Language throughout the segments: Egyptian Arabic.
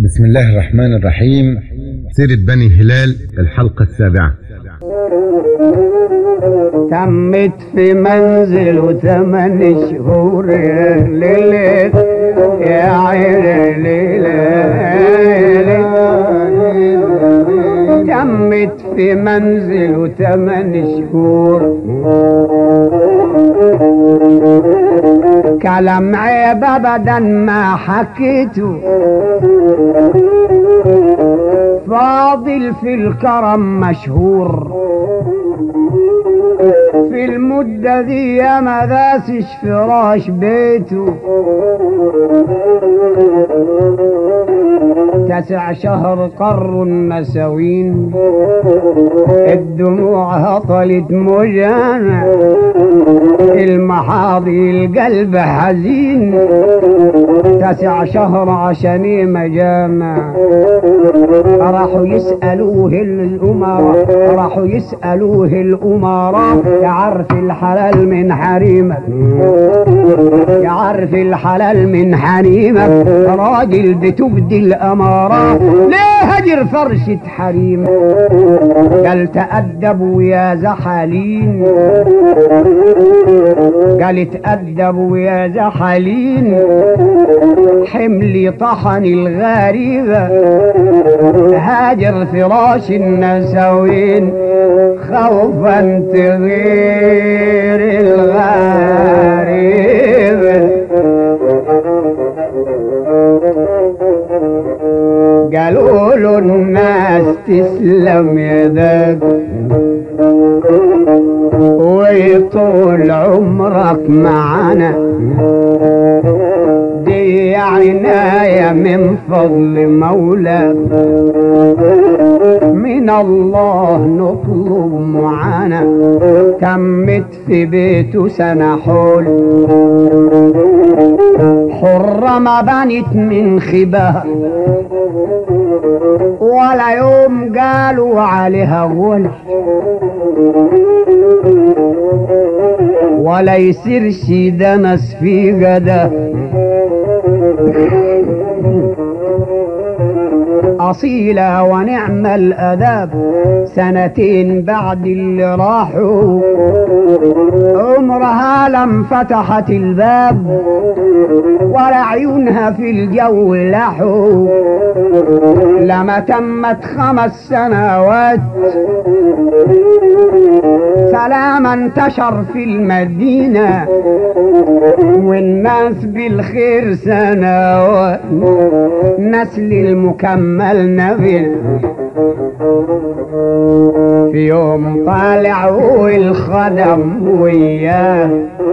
بسم الله الرحمن الرحيم سيرة بني هلال الحلقة السابعة تمت في منزل وثمان شهور يا ليلة يا عين ليلة تمت في منزل وثمان شهور كلام عيب ابدا ما حكيته فاضل في الكرم مشهور في المدة دي يا ما داسش فراش بيته تسع شهر قر النسوين الدموع هطلت مجانا المحاضي القلب حزين تسع شهر عشان مجامع راحوا يسألوه الأمراء راحوا يسألوه الأمراء يعرف الحلال من حريمك يعرف الحلال من حريمك راجل بتبدي الأمارة ليه هجر فرشة حريم قال تأدبوا يا زحالين قال تأدبوا يا زحالين حملي طحن الغريبة هاجر فراش النسوين خوفا تغير الغريبة قالوا له الناس تسلم يدك ويطول عمرك معانا دي عناية من فضل مولاك من الله نطلب معانا تمت في بيته سنة حول حرة ما بنت من خباها ولا يوم قالوا عليها غل ولا يصيرش دنس في غدا أصيلة ونعم الأداب سنتين بعد اللي راحوا عمرها لم فتحت الباب ولا عيونها في الجو لحوا لما تمت خمس سنوات سلام انتشر في المدينة والناس بالخير سنوات نسل المكمل نبي في يوم طالع والخدم وياه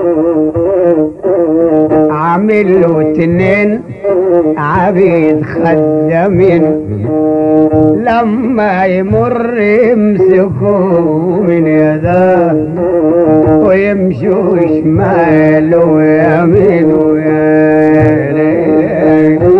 عامل له اتنين عبيد خدامين لما يمر يمسكوا من يداه ويمشوا شمال ويمين ويا ليل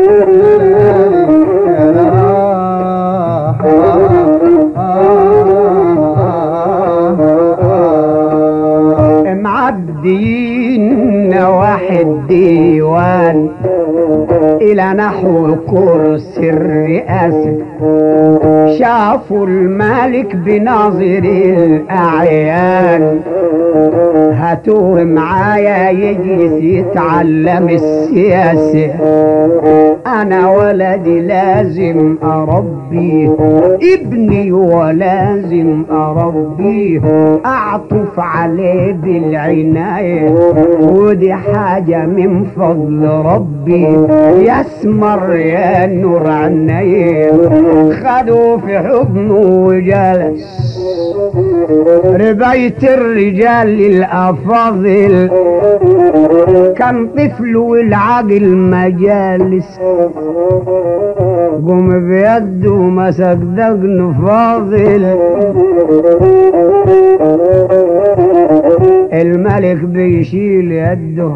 معديين واحد ديوان إلى نحو كرسي الرئاسة شافوا الملك بناظر الأعيان هاتوه معايا يجلس يتعلم السياسة أنا ولدي لازم أربيه ابني ولازم أربيه أعطف عليه بالعناية ودي حاجة من فضل ربي يسمر يا نور عينيه خدوا في حضنه وجلس ربيت الرجال للأفاضل كان طفل والعقل مجالس قم بيده مسك دقن فاضل الملك بيشيل يده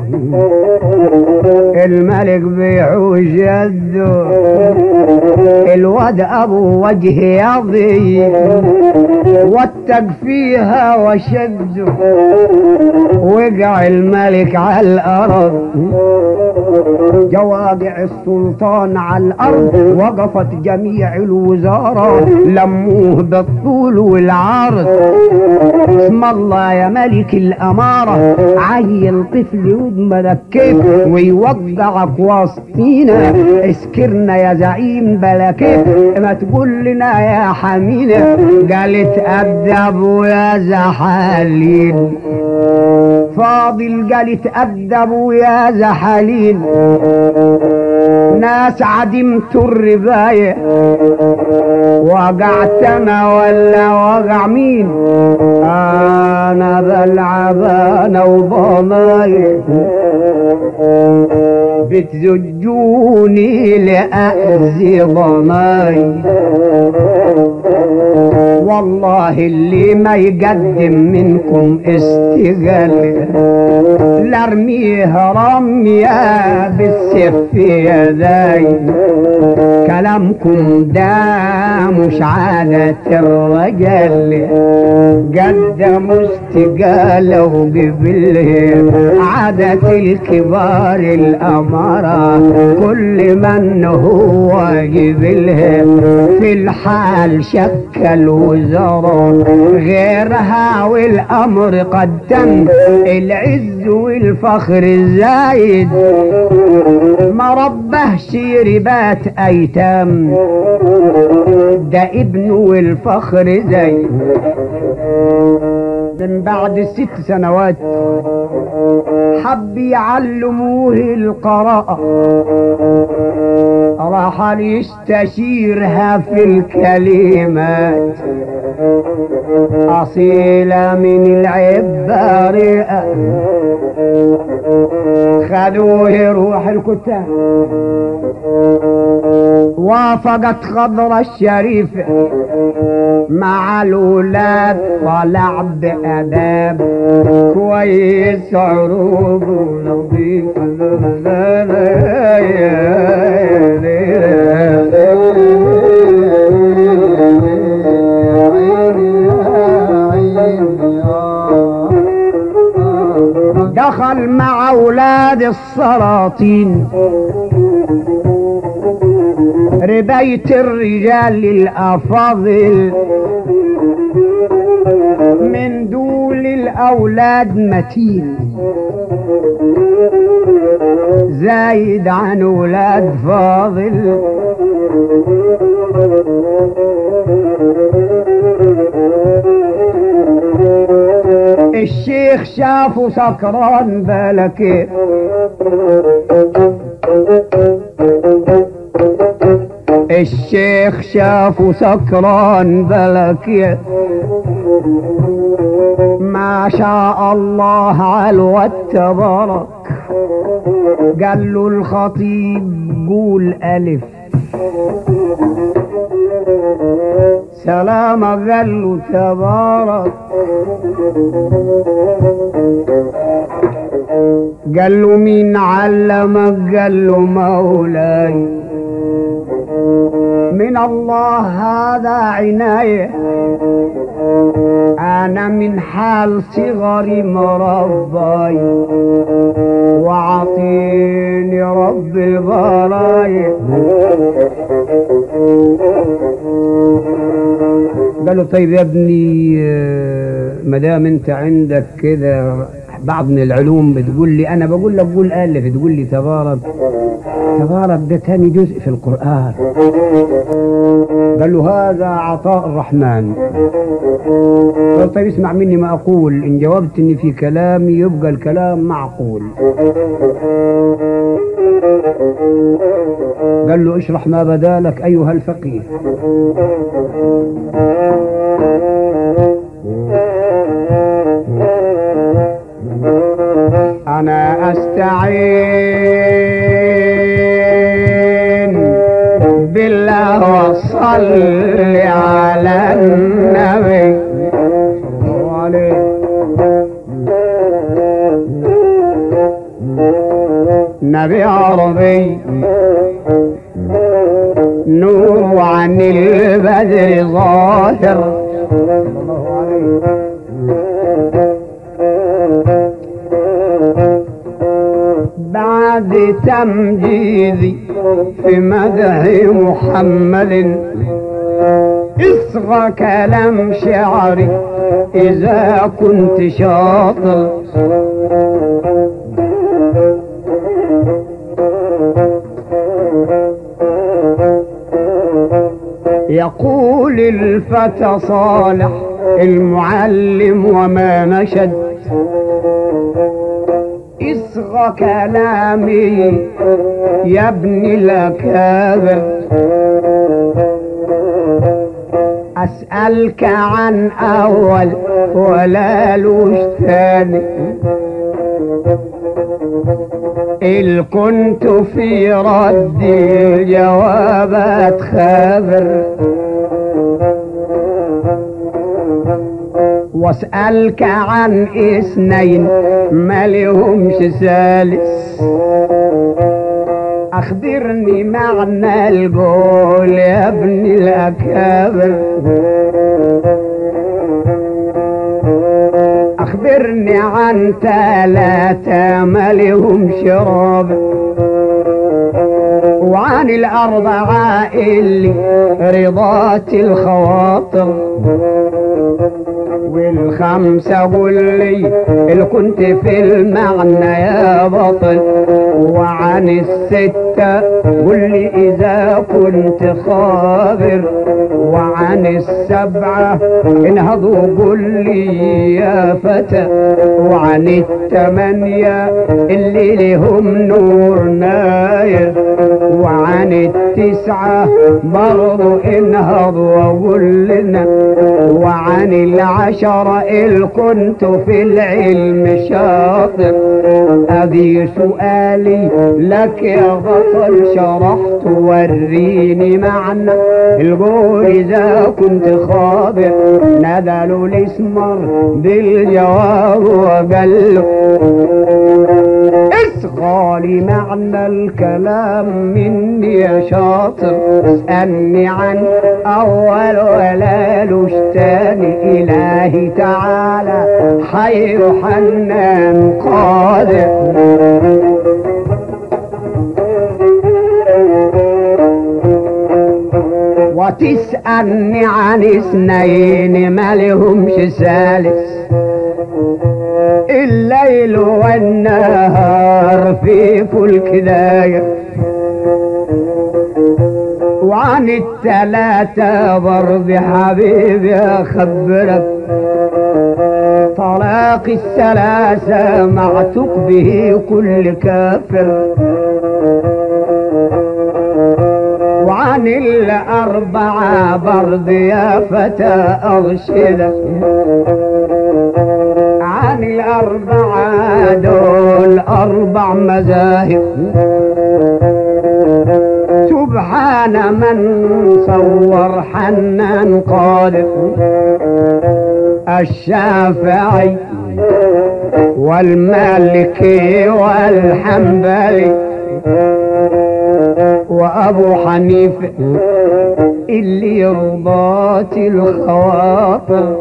الملك بيحوش يده الواد ابو وجه يضي واتق فيها وشده وقع الملك على الارض جواقع السلطان على الارض وقفت جميع الوزراء لموه بالطول والعرض اسم الله يا ملك الاماره عيل طفل يضمنك كيف ويوقعك وسطينا اسكرنا يا زعيم بلا كيف ما تقول لنا يا حمينا قالت ادب يا زحالين فاضل قالت ادب يا زحالين ناس عدمت الرباية وقعت انا ولا وقع مين انا بلعب انا وضماي بتزجوني لأذي ضماي والله اللي ما يقدم منكم استقال لارميه رمية بالسيف في يداي كلامكم ده مش عادة الرجال قدموا استقالة وقبلهم عادة الكبار الأمارة كل من هو قبلهم في الحال شكل وزراء غيرها والأمر قد تم العز والفخر الزايد ما ربهش ربات أيتام ده ابنه والفخر زايد من بعد ست سنوات حب يعلموه القراءة راح يستشيرها في الكلمات أصيلة من العبارة خذوه يروح الكتاب وافقت خضرة الشريفة مع الولاد طلع بأداب كويس عروض نظيف دخل مع اولاد السلاطين ربيت الرجال الافاضل من دول الاولاد متين زايد عن ولاد فاضل الشيخ شافه سكران بالك الشيخ شافه سكران بالك ما شاء الله على التبارك قال له الخطيب قول ألف سلام قال له تبارك قال له مين علمك قال له مولاي من الله هذا عناية أنا من حال صغري مرباي وعطيني رب البرايا قال له طيب يا ابني ما دام انت عندك كده بعض من العلوم بتقول لي انا بقول لك قول الف تقول لي تبارك تبارك ده تاني جزء في القران قال له هذا عطاء الرحمن قال طيب اسمع مني ما اقول ان جاوبت اني في كلامي يبقى الكلام معقول قال له اشرح ما بدا لك ايها الفقيه انا استعين بالله وصلي على النبي صلى الله عليه نبي عربي نور عن البدر ظاهر بعد تمجيدي في مدح محمد اصغى كلام شعري اذا كنت شاطر يقول الفتى صالح المعلم وما نشد اصغى كلامي يا ابن الاكابر اسالك عن اول ولا لوش ثاني إل كنت في رد الجوابات خابر واسألك عن اثنين ما لهمش ثالث اخبرني معنى القول يا ابن الاكابر اخبرني عن ثلاثة ما لهم شراب وعن الأربعة اللي رضات الخواطر والخمسة قول لي اللي كنت في المعنى يا بطل وعن الستة قول لي إذا كنت خابر وعن السبعة انهضوا قول لي يا فتى وعن الثمانية اللي لهم نور ناير وعن التسعة برضو انهضوا وقول لنا وعن العشرة اللي كنت في العلم شاطر ادي سؤالي لك يا بطل شرحت وريني معنى القول اذا كنت خابر نزلوا الاسمر بالجواب وقال له اصغى لي معنى الكلام مني يا شاطر اسألني عن اول ولا لوش تاني الهي تعالى حي حنان قادر وتسألني عن اثنين ما لهمش ثالث الليل والنهار في فلك داير وعن التلاتة برضي حبيبي اخبرك طلاق الثلاثة معتق به كل كافر وعن الأربعة برض يا فتى أرشدك عن الأربعة دول أربع مذاهب سبحان من صور حنان قادر الشافعي والمالكي والحنبلي وابو حنيفه اللي رضات الخواطر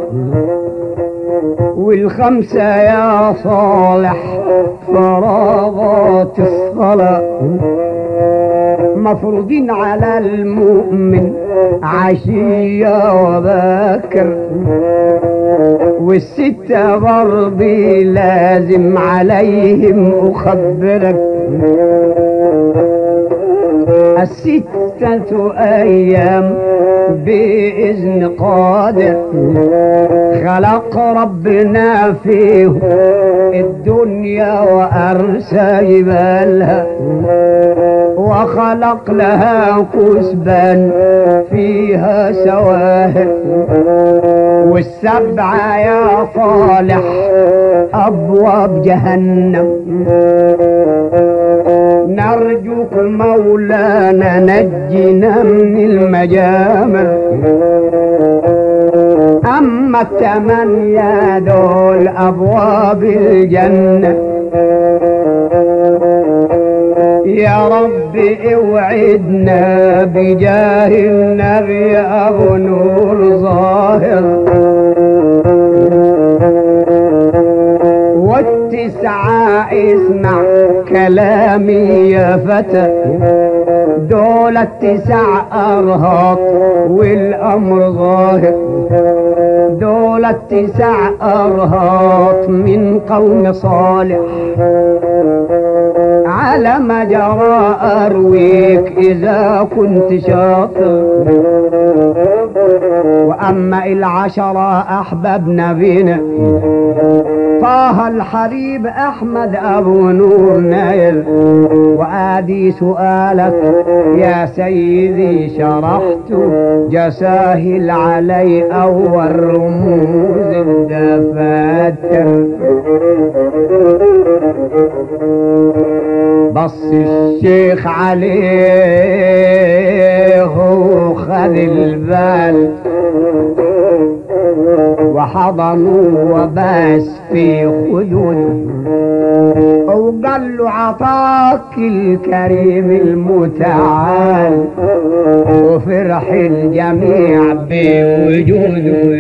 والخمسة يا صالح فراغات الصلاة مفروضين على المؤمن عشية وباكر والستة برضي لازم عليهم أخبرك الستة أيام بإذن قادر خلق ربنا فيه الدنيا وأرسى جبالها وخلق لها كسبا فيها سواهر والسبعة يا صالح أبواب جهنم نرجوك مولانا نجنا من المجامع أما الثمانية دول أبواب الجنة يا رب اوعدنا بجاه النبي ابو نور ظاهر والتسعة اسمع كلامي يا فتى دول التسع ارهاط والامر ظاهر دول التسع ارهاط من قوم صالح على ما جرى ارويك اذا كنت شاطر واما العشرة احببنا بنا طه الحبيب احمد ابو نور نايل وادي سؤالك يا سيدي شرحت جساهل علي اول رموز الدفاتر بص الشيخ عليه وخذ البال وحضنوا وباس في خدود وقال له عطاك الكريم المتعال وفرح الجميع بوجوده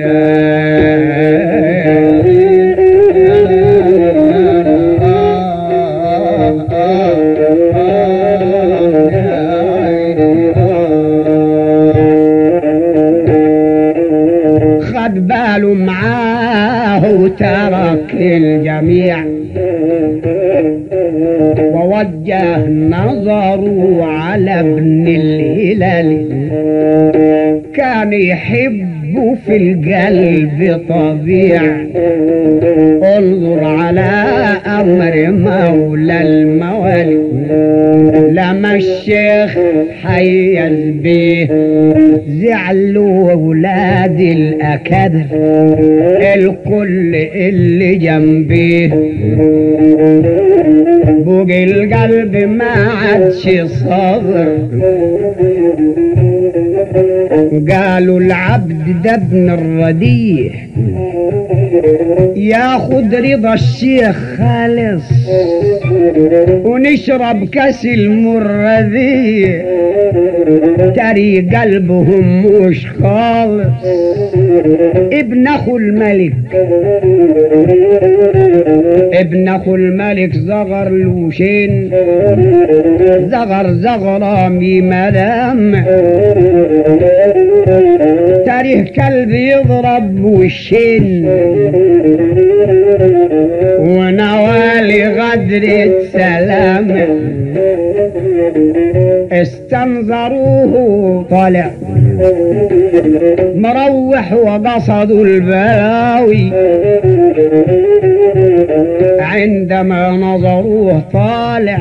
خد باله معاه وترك الجميع ووجه نظره على ابن الهلال كان يحبه في القلب طبيع انظر على امر مولى الموالي لما الشيخ حيز بيه زعلوا اولاد الاكابر الكل اللي جنبيه بوق القلب ما عادش صبر قالوا العبد ده ابن الرديح ياخد رضا الشيخ خالص ونشرب كاس المرذي تري قلبهم مش خالص ابن اخو الملك ابن اخو الملك زغر لوشين زغر زغرامي مدام تاريخ كلب يضرب وشين ونوالي غدرة سلام استنظروه طالع مروح وقصدوا البلاوي عندما نظروه طالع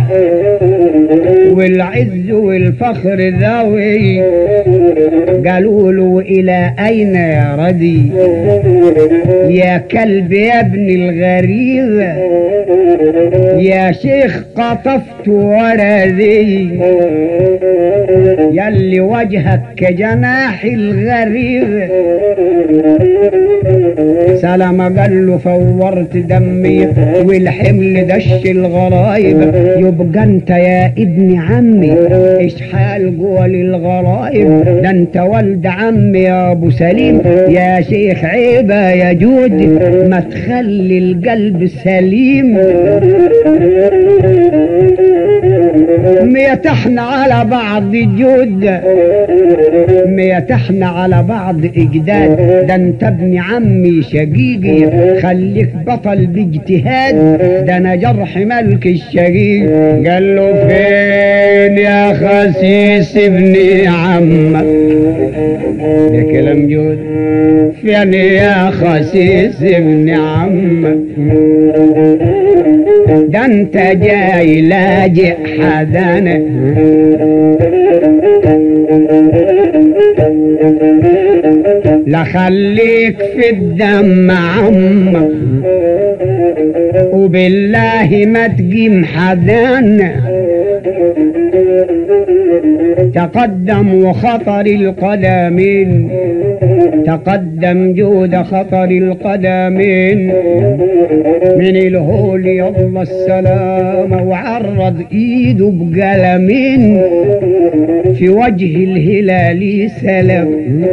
والعز والفخر ذوي قالوا له الى اين يا ردي يا كلب يا ابن الغريب يا شيخ قطفت ورذي يلي وجهك كجناح الغريب سلام قال له فورت دمي والحمل دش الغرايب يبقى انت يا ابن عمي ايش حال جوه الغرايب ده انت ولد عمي يا ابو سليم يا شيخ عيبه يا جود ما تخلي القلب سليم ميتحنا على بعض جود ميتحنا على بعض اجداد ده انت ابن عمي شقيقي خليك بطل باجتهاد ده انا جرح ملك الشقيق قال له فين يا خسيس ابن عمك ده كلام جود فين يا خسيس ابن عمك ده انت جاي لاجئ حدانا لا خليك في الدم عمك وبالله ما تقيم حدانا تقدم وخطر القدمين تقدم جود خطر القدمين من الهول يلا السلام وعرض ايده بقلمين في وجه الهلال سلام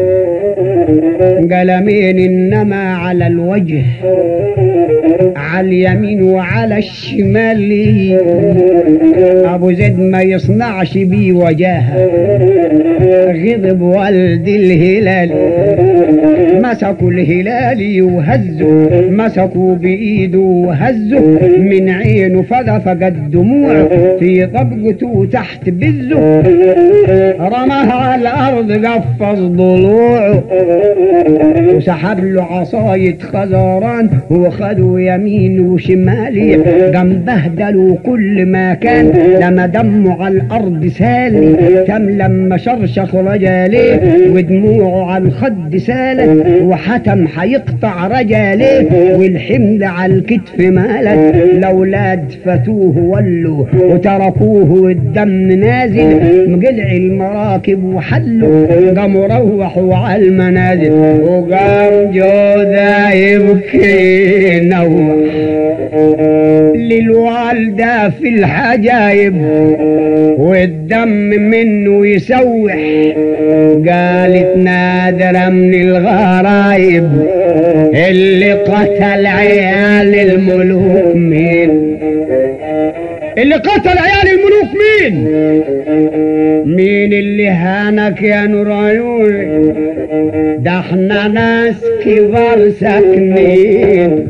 قلمين انما على الوجه على اليمين وعلى الشمال ابو زيد ما يصنعش بيه وجاهه غضب والد الهلال مسكوا الهلال وهزوا مسكوا بايده وهزوا من عينه فدفق الدموع في طبقته تحت بزه رماها على الارض قفز ضلوعه وسحب له عصاية خزران وخدوا يمين وشمال قام بهدلوا كل ما كان لما دمه على الارض سال كم لما شرشخ رجاليه ودموعه على الخد سالت وحتم حيقطع رجاليه والحمل على الكتف مالت الاولاد فتوه ولوا وتركوه والدم نازل مقلع المراكب وحلوا قاموا روحوا على المنازل وقام جوده يبكي نوح للوالدة في الحجايب والدم منه يسوح قالت نادرة من الغرايب اللي قتل عيال الملوك مين اللي قتل عيال الملوك مين مين اللي هانك يا نور عيوني ده احنا ناس كبار ساكنين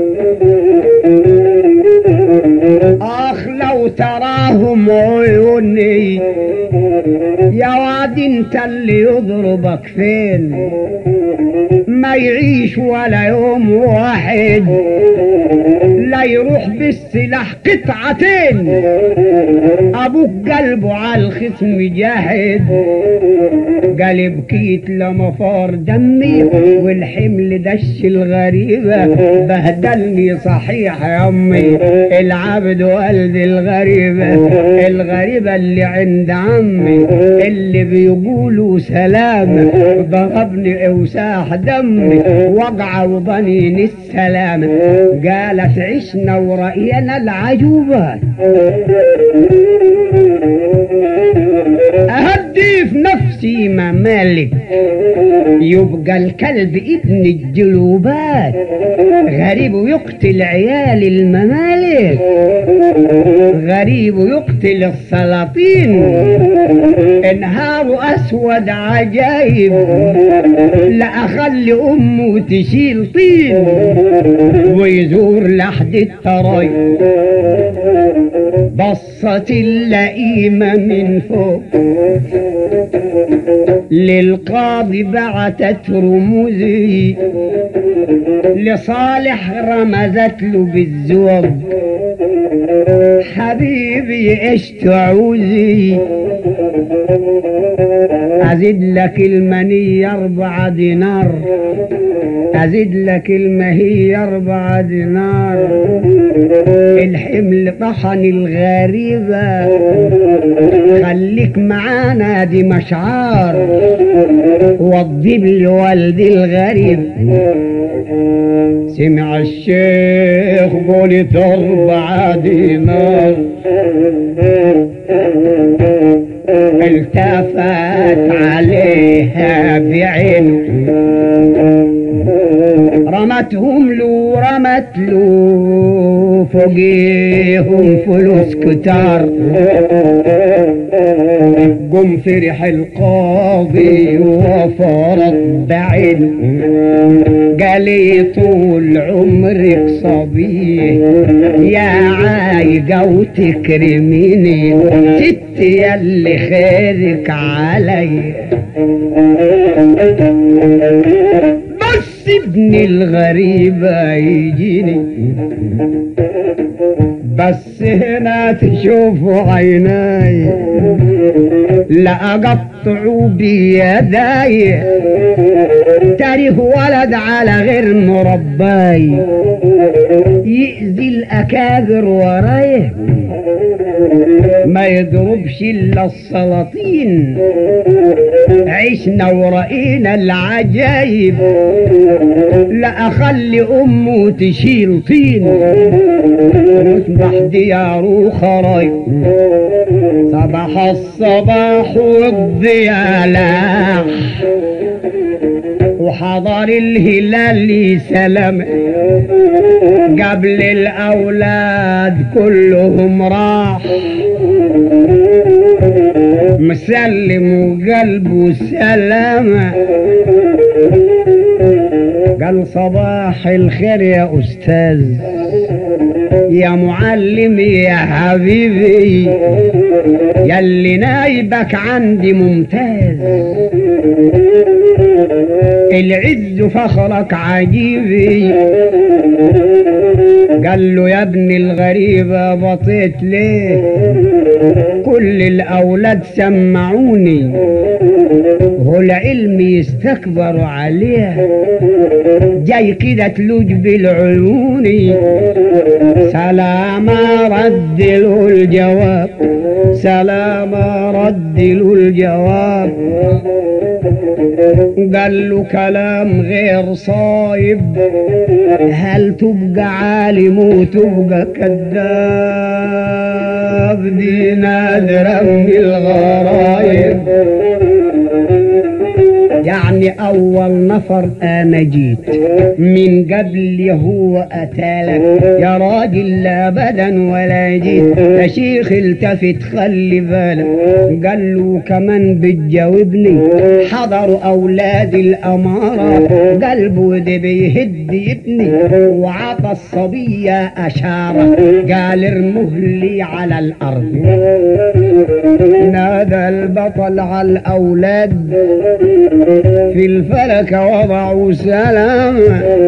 اخ لو تراهم عيوني يا واد انت اللي يضربك فين ما يعيش ولا يوم واحد لا يروح بالسلاح قطعتين ابوك قلبه على الخصم جاهد قال بكيت لما فار دمي والحمل دش الغريبة بهدلني صحيح يا امي العبد والد الغريبة الغريبة اللي عند عمي اللي بيقولوا سلام ضربني اوساح دمي وقع وضنين السلام قالت عشنا ورأينا العجوبات أهدي في نفسي ممالك يبقى الكلب ابن الجلوبات غريب يقتل عيال الممالك غريب يقتل السلاطين انهار اسود عجايب لا اخلي امه تشيل طين ويزور لحد التراي بصت اللئيمة من فوق للقاضي بعتت رموزي لصالح رمزت له بالزوج حبيبي ايش تعوزي ازيد لك المنية اربعة دينار ازيد لك المهية اربعة دينار الحمل طحن الغريبة خليك معانا دي مشعار وضب لي والدي الغريب سمع الشيخ قولت اربعة دينار التفت عليها بعينه رمتهم له رمت له فوقيهم فلوس كتار قم فرح القاضي وفرض بعينه قالي طول عمرك صبي يا عايقة وتكرميني ست يلي خيرك علي بس ابن الغريبة يجيني بس هنا تشوفوا عيناي لا اقطعوا بيداي تاريخ ولد على غير مرباي يأذي الاكابر وراي ما يضربش الا السلاطين عشنا ورأينا العجايب لا أخلي أمه تشيل طين وتصبح دياره خرايب صباح الصباح والضياء لاح وحضر الهلال سلام قبل الأولاد كلهم راح مسلم وقلبه سلامة قال صباح الخير يا أستاذ يا معلم يا حبيبي يا اللي نايبك عندي ممتاز العز فخرك عجيبي قال له يا ابن الغريبة بطيت ليه كل الأولاد سمعوني هو العلم يستكبر عليه جاي كده تلوج بالعيون سلام رد له الجواب سلام رد له الجواب قال له كلام غير صايب هل تبقى عالم وتبقى كذاب دي نادرة من الغرايب يعني أول نفر أنا جيت من قبل هو أتالك يا راجل لا بدن ولا جيت يا شيخ التفت خلي بالك قال له كمان بتجاوبني حضروا أولاد الأمارة قلبه ده بيهد ابني وعطى الصبية أشارة قال ارمه لي على الأرض نادى البطل على الأولاد في الفلك وضعوا سلام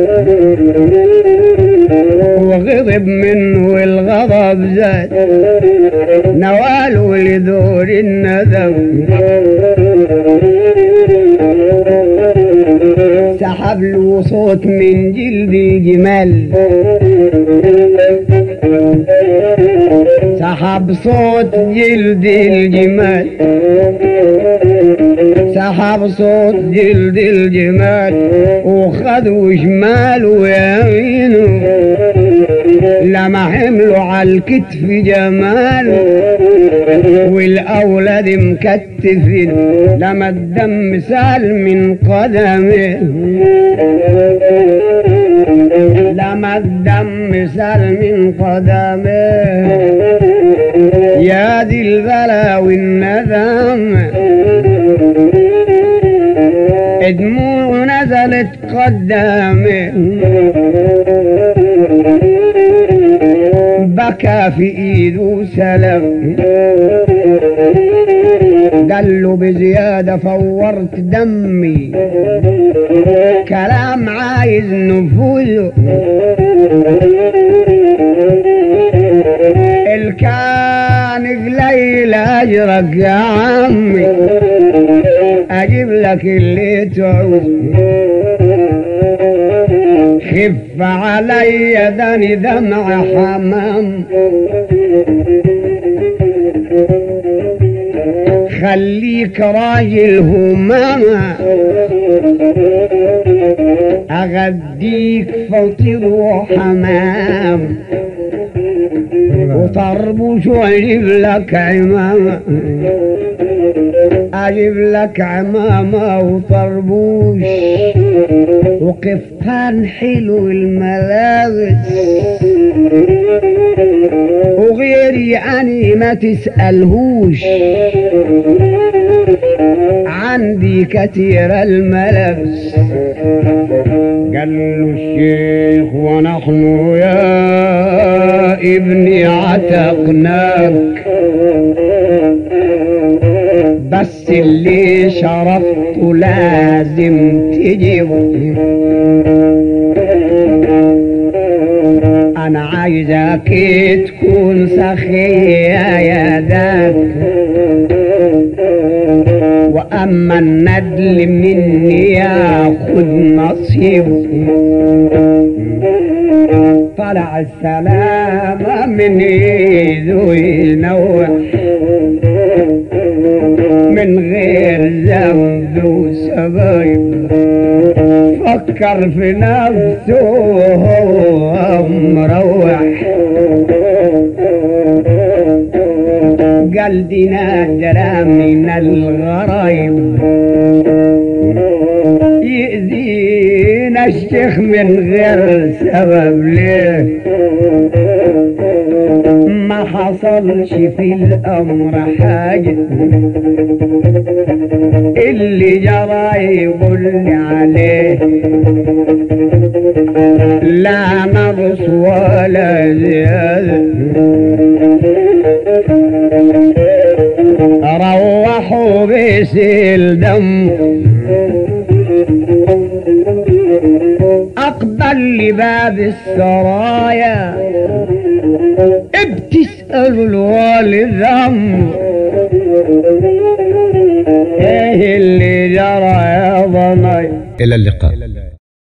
وغضب منه الغضب زاد نواله لدور الندم سحب له صوت من جلد الجمال سحب صوت جلد الجمال سحب صوت جلد الجمال وخدوا شمال ويمينه لما حملوا على الكتف جمال والأولاد مكتفين لما الدم سال من قدمه لما الدم سال من قدمه يا دي البلا والندم دموع نزلت قدامه بكى في ايده سلام قال له بزيادة فورت دمي كلام عايز نفوذه الكان قليل اجرك يا عمي اجيب لك اللي تعوز خف علي دني دمع حمام خليك راجل همامة أغديك فطير وحمام وطربوش واجيب لك عمامة اجيب لك عمامة وطربوش وقفطان حلو الملابس وغيري اني ما تسألهوش عندي كثير الملابس قال له الشيخ ونحن يا ابني عتقناك بس اللي شرفته لازم تجيب انا عايزك تكون سخية يا ذاك واما الندل مني ياخد نصيبه طلع السلامة من ايده ينوح من غير ذنب ذو سبايب فكر في نفسه وهو مروح قال دي نادرة من الغرايب يأذينا الشيخ من غير سبب ليه ما حصلش في الأمر حاجة اللي جرى يقولني عليه لا نقص ولا زيادة روحوا بسيل دم أقبل لباب السرايا بتسأل الوالد ذنب ايه اللي جرى يا ضناي إلى اللقاء